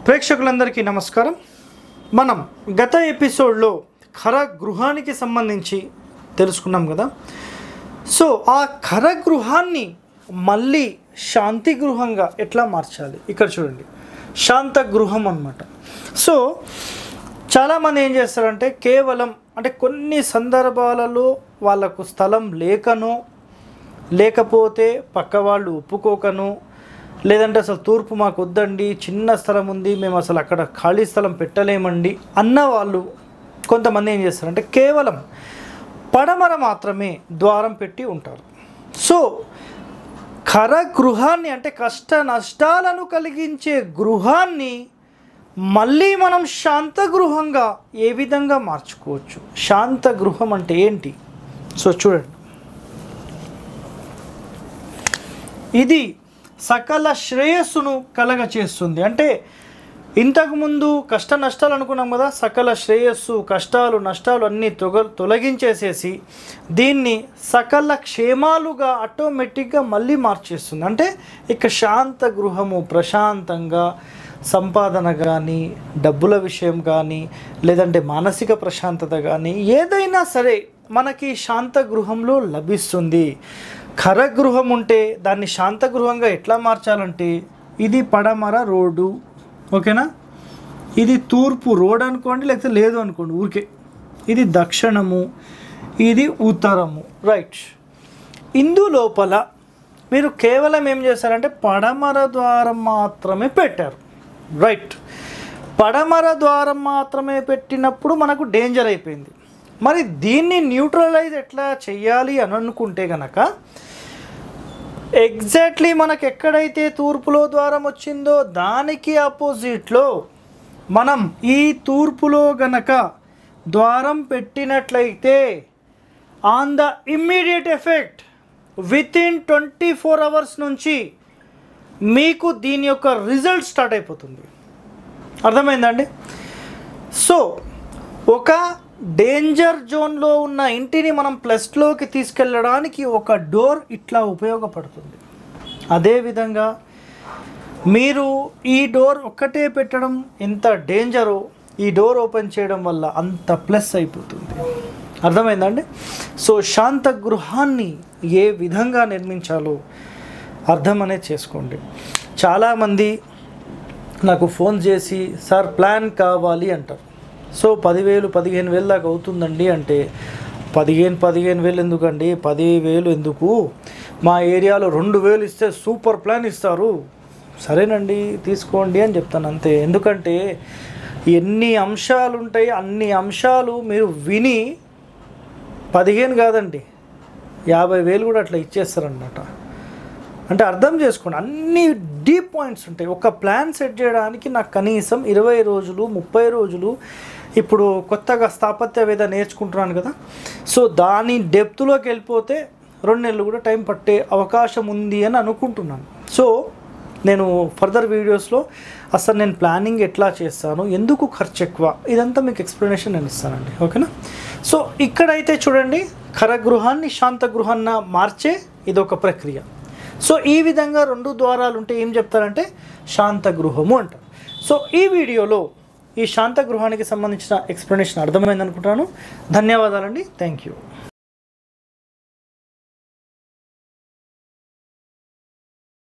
ప్రేక్షకులందరికీ నమస్కారం మనం గత ఎపిసోడ్లో ఖర గృహానికి సంబంధించి తెలుసుకున్నాం కదా సో ఆ ఖర గృహాన్ని మళ్ళీ శాంతి గృహంగా ఎట్లా మార్చాలి ఇక్కడ చూడండి శాంత గృహం అన్నమాట సో చాలామంది ఏం చేస్తారంటే కేవలం అంటే కొన్ని సందర్భాలలో వాళ్ళకు స్థలం లేకనో లేకపోతే పక్క వాళ్ళు ఒప్పుకోకను లేదంటే అసలు తూర్పు మాకు వద్దండి చిన్న స్థలం ఉంది మేము అసలు అక్కడ ఖాళీ స్థలం పెట్టలేమండి అన్న వాళ్ళు కొంతమంది ఏం చేస్తారంటే కేవలం పడమర మాత్రమే ద్వారం పెట్టి ఉంటారు సో ఖర గృహాన్ని అంటే కష్ట నష్టాలను కలిగించే గృహాన్ని మళ్ళీ మనం శాంత గృహంగా ఏ విధంగా మార్చుకోవచ్చు శాంత గృహం అంటే ఏంటి సో చూడండి ఇది సకల శ్రేయస్సును కలగ చేస్తుంది అంటే ఇంతకుముందు కష్ట నష్టాలు అనుకున్నాం కదా సకల శ్రేయస్సు కష్టాలు నష్టాలు అన్నీ తొగ తొలగించేసేసి దీన్ని సకల క్షేమాలుగా ఆటోమేటిక్గా మళ్ళీ మార్చేస్తుంది అంటే ఇక శాంత గృహము ప్రశాంతంగా సంపాదన కానీ డబ్బుల విషయం కానీ లేదంటే మానసిక ప్రశాంతత కానీ ఏదైనా సరే మనకి శాంత గృహంలో లభిస్తుంది ఖర గృహం ఉంటే దాన్ని శాంత గృహంగా ఎట్లా మార్చాలంటే ఇది పడమర రోడ్డు ఓకేనా ఇది తూర్పు రోడ్ అనుకోండి లేకపోతే లేదు అనుకోండి ఊరికే ఇది దక్షిణము ఇది ఉత్తరము రైట్ ఇందు లోపల మీరు కేవలం ఏం చేశారంటే పడమర ద్వారం మాత్రమే పెట్టారు రైట్ పడమర ద్వారం మాత్రమే పెట్టినప్పుడు మనకు డేంజర్ అయిపోయింది మరి దీన్ని న్యూట్రలైజ్ ఎట్లా చెయ్యాలి అని అనుకుంటే గనక ఎగ్జాక్ట్లీ మనకు ఎక్కడైతే తూర్పులో ద్వారం వచ్చిందో దానికి ఆపోజిట్లో మనం ఈ తూర్పులో గనక ద్వారం పెట్టినట్లయితే on the immediate effect within twenty four hours నుంచి మీకు దీని యొక్క రిజల్ట్ స్టార్ట్ అయిపోతుంది అర్థమైందండి సో ఒక డేంజర్ జోన్లో ఉన్న ఇంటిని మనం ప్లస్లోకి తీసుకెళ్ళడానికి ఒక డోర్ ఇట్లా ఉపయోగపడుతుంది అదేవిధంగా మీరు ఈ డోర్ ఒక్కటే పెట్టడం ఎంత డేంజరో ఈ డోర్ ఓపెన్ చేయడం వల్ల అంత ప్లస్ అయిపోతుంది అర్థమైందండి సో శాంత గృహాన్ని ఏ విధంగా నిర్మించాలో అర్థం అనేది చేసుకోండి చాలామంది నాకు ఫోన్ చేసి సార్ ప్లాన్ కావాలి అంటారు సో పదివేలు పదిహేను వేలు దాకా అవుతుందండి అంటే పదిహేను పదిహేను వేలు ఎందుకండి పదివేలు ఎందుకు మా ఏరియాలో రెండు వేలు ఇస్తే సూపర్ ప్లాన్ ఇస్తారు సరేనండి తీసుకోండి అని చెప్తాను అంతే ఎందుకంటే ఎన్ని అంశాలు ఉంటాయి అన్ని అంశాలు మీరు విని పదిహేను కాదండి యాభై వేలు కూడా అట్లా ఇచ్చేస్తారనమాట అంటే అర్థం చేసుకోండి అన్ని డీప్ పాయింట్స్ ఉంటాయి ఒక ప్లాన్ సెట్ చేయడానికి నాకు కనీసం ఇరవై రోజులు ముప్పై రోజులు ఇప్పుడు కొత్తగా స్థాపత్య వేద నేర్చుకుంటున్నాను కదా సో దాని డెప్త్లోకి వెళ్ళిపోతే రెండు నెలలు కూడా టైం పట్టే అవకాశం ఉంది అని అనుకుంటున్నాను సో నేను ఫర్దర్ వీడియోస్లో అసలు నేను ప్లానింగ్ ఎట్లా చేస్తాను ఎందుకు ఖర్చు ఎక్కువ ఇదంతా మీకు ఎక్స్ప్లెనేషన్ నేను ఇస్తానండి ఓకేనా సో ఇక్కడైతే చూడండి ఖరగృహాన్ని శాంత గృహాన్న మార్చే ఇదొక ప్రక్రియ సో ఈ విధంగా రెండు ద్వారాలు ఉంటే ఏం చెప్తారంటే శాంత గృహము అంటారు సో ఈ వీడియోలో ఈ శాంత గృహానికి సంబంధించిన ఎక్స్ప్లెనేషన్ అర్థమైంది అనుకుంటాను ధన్యవాదాలండి థ్యాంక్ యూ